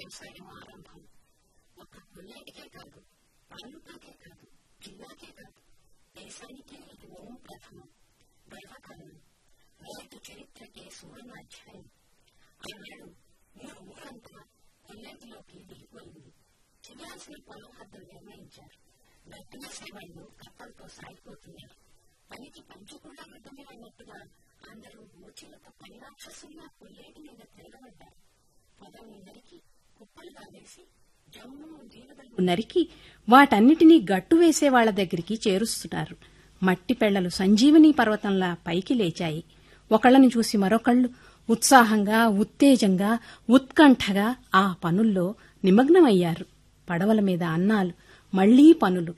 వ్యవసాయం ఆరంభం ఒక కొల్లేటికే కాదు తాలూకాకే కాదు జిల్లాకే కాదు దేశానికే ఇది ఓం ప్రథమం గర్వకారణం రైతు చరిత్రకే సువర్ణాధ్యాయం ఆనాడు ఊరు ఊరంతా కొల్లేటిలోకి దిగిపోయింది చేయాల్సిన పొలం హద్దులు నిర్ణయించారు గట్టివేసే వాళ్ళు కప్పలతో సాగిపోతున్నారు పనికి పంచు కూడా అడ్డమే అన్నట్టుగా అందరూ మూర్ఛలతో పని రాక్షసుల్లా కొల్లేటి మీద తిరగబడ్డారు పొదల్ని నరికి కుప్పలుగా వేసి జమ్ము జీవగలు నరికి వాటన్నిటినీ గట్టు వేసే వాళ్ల దగ్గరికి చేరుస్తున్నారు మట్టి పెళ్లలు సంజీవనీ పర్వతంలా పైకి లేచాయి ఒకళ్ళని చూసి మరొకళ్ళు ఉత్సాహంగా ఉత్తేజంగా ఉత్కంఠగా ఆ పనుల్లో నిమగ్నమయ్యారు పడవల మీద అన్నాలు మళ్లీ పనులు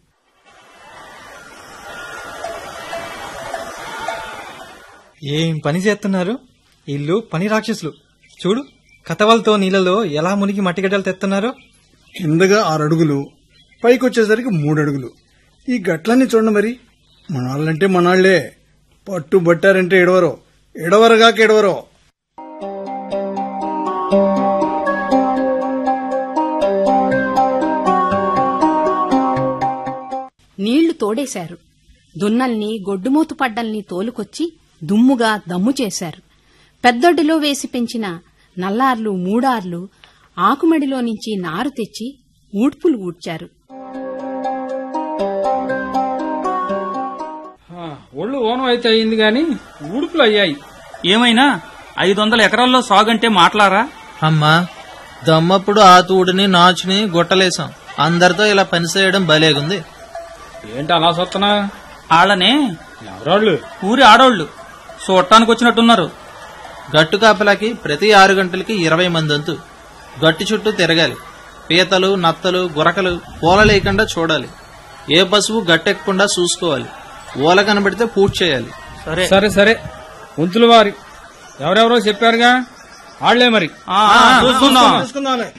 ఏం పని చేస్తున్నారు ఇల్లు పని రాక్షసులు చూడు కతవలతో నీళ్ళలో ఎలా మునిగి మట్టిగడ్డలు తెస్తున్నారు కిందగా ఆరు అడుగులు పైకి వచ్చేసరికి మూడు అడుగులు ఈ గట్లన్నీ చూడండి మరి మనాళ్ళంటే మనాళ్లే పట్టు బట్టారంటే ఎడవరో ఎడవరగాక ఎడవరో నీళ్లు తోడేశారు దున్నల్ని గొడ్డుమూతు పడ్డల్ని తోలుకొచ్చి దుమ్ముగా దమ్ము చేశారు పెద్దొడ్డిలో వేసి పెంచిన నల్లార్లు మూడార్లు ఆకుమడిలో నుంచి నారు తెచ్చి ఊడ్పులు ఊడ్చారు ఆ, ఒళ్ళు ఓనం అయితే అయింది గాని ఉడుపులు అయ్యాయి ఏమైనా ఐదు వందల ఎకరాల్లో సాగంటే మాట్లారా అమ్మా దమ్మప్పుడు ఆ తూడిని నాచుని గొట్టలేసాం అందరితో ఇలా పని చేయడం భలేగుంది ఏంటి అలా సొత్తనా ఆళ్ళనే ఎవరాళ్ళు ఊరి ఆడోళ్ళు చూడటానికి వచ్చినట్టున్నారు గట్టు కాపలాకి ప్రతి ఆరు గంటలకి ఇరవై మంది అంతు గట్టు చుట్టూ తిరగాలి పీతలు నత్తలు గురకలు పూల లేకుండా చూడాలి ఏ పశువు గట్టెక్కకుండా చూసుకోవాలి ఓల కనబడితే పూర్తి చేయాలి సరే సరే సరే వంతుల వారి ఎవరెవరో చెప్పారుగా వాళ్లే మరి ఆ, ఆ, చూసుకుందాం చూసుకుందాంలే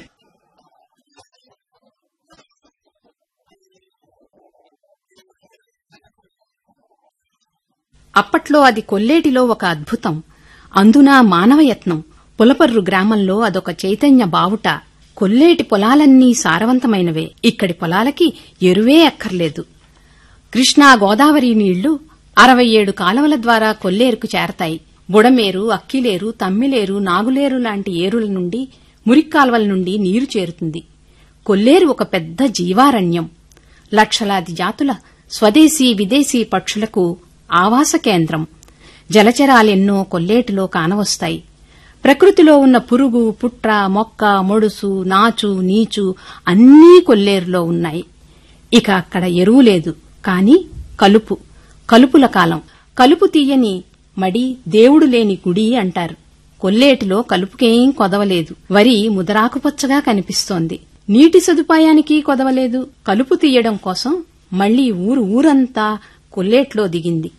అప్పట్లో అది కొల్లేటిలో ఒక అద్భుతం అందున మానవయత్నం పులపర్రు గ్రామంలో అదొక చైతన్య బావుట కొల్లేటి పొలాలన్నీ సారవంతమైనవే ఇక్కడి పొలాలకి ఎరువే అక్కర్లేదు కృష్ణా గోదావరి నీళ్లు అరవై ఏడు కాలవల ద్వారా కొల్లేరుకు చేరతాయి బుడమేరు అక్కిలేరు తమ్మిలేరు నాగులేరు లాంటి ఏరుల నుండి మురిక్కాల్వల నుండి నీరు చేరుతుంది కొల్లేరు ఒక పెద్ద జీవారణ్యం లక్షలాది జాతుల స్వదేశీ విదేశీ పక్షులకు ఆవాస కేంద్రం జలచరాలెన్నో కొల్లేటిలో కానవస్తాయి ప్రకృతిలో ఉన్న పురుగు పుట్ర మొక్క మొడుసు నాచు నీచు అన్నీ కొల్లేరులో ఉన్నాయి ఇక అక్కడ ఎరువు లేదు కాని కలుపు కలుపుల కాలం కలుపు తీయని మడి దేవుడు లేని గుడి అంటారు కొల్లేటిలో కలుపుకేం కొదవలేదు వరి ముదరాకుపచ్చగా కనిపిస్తోంది నీటి సదుపాయానికి కొదవలేదు కలుపు తీయడం కోసం మళ్లీ ఊరు ఊరంతా కొల్లేట్లో దిగింది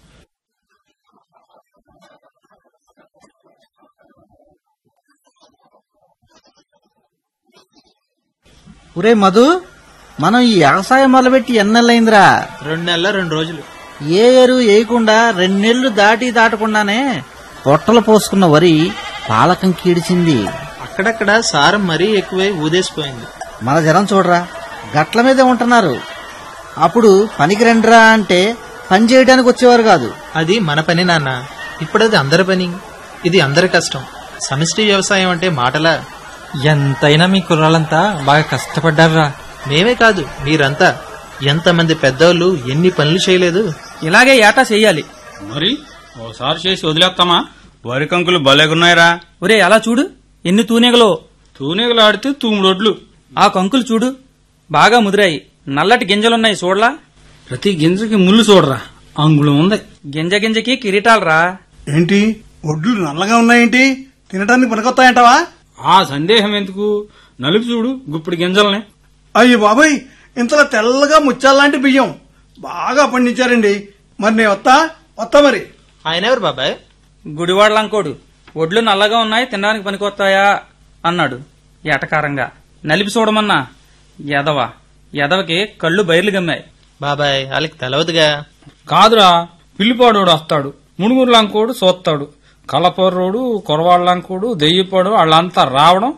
ఒరే మధు మనం ఈ వ్యవసాయం మొదలుపెట్టి ఎన్నెళ్ళయిందిరా రెండు నెలల రెండు రోజులు ఏ ఎరువు వేయకుండా రెండేళ్లు దాటి దాటకుండానే పొట్టలు పోసుకున్న వరి పాలకం కీడిచింది అక్కడక్కడ సారం మరీ ఎక్కువై ఊదేసిపోయింది మన జనం చూడరా గట్ల మీదే ఉంటున్నారు అప్పుడు పనికి రండిరా అంటే పని చేయడానికి వచ్చేవారు కాదు అది మన పని నాన్న ఇప్పుడది అందరి పని ఇది అందరి కష్టం సమిష్టి వ్యవసాయం అంటే మాటలా ఎంతైనా మీ కుర్రాళ్ళంతా బాగా కష్టపడ్డారా మేమే కాదు మీరంతా ఎంతమంది పెద్దోళ్ళు ఎన్ని పనులు చేయలేదు ఇలాగే ఏటా చెయ్యాలి మరి ఓసారి చేసి వదిలేస్తామా వరి కంకులు భలేగున్నాయిరా ఒరే అలా చూడు ఎన్ని తూనెగలో తూనీగలు ఆడితే తూముడొడ్లు ఆ కంకులు చూడు బాగా ముదిరాయి నల్లటి గింజలున్నాయి చూడలా ప్రతి గింజకి ముళ్ళు చూడరా అంగుళం ఉంది గింజ గింజకి కిరీటాలరా ఏంటి ఒడ్లు నల్లగా ఉన్నాయేంటి తినటానికి పనికొస్తాయంటావా ఆ సందేహం ఎందుకు నలుపు చూడు గుప్పుడు గింజల్ని అయ్యి బాబాయ్ ఇంతలో తెల్లగా ముత్యాలాంటి బియ్యం బాగా పండించారండి మరి నేను వస్తా వస్తా మరి ఆయన ఎవరు బాబాయ్ గుడివాడలంకోడు ఒడ్లు నల్లగా ఉన్నాయి తినడానికి పనికొస్తాయా అన్నాడు ఎటకారంగా నలిపి చూడమన్నా ఎదవ ఎదవకి కళ్ళు బయర్లు గమ్మాయి బాబాయ్ వాళ్ళకి తెలవదుగా కాదురా పిల్లిపాడోడు వస్తాడు మునుగురు లంకోడు సోత్తాడు కలపర్రోడు కొరవాళ్ళంకోడు దెయ్యపాడు వాళ్ళంతా రావడం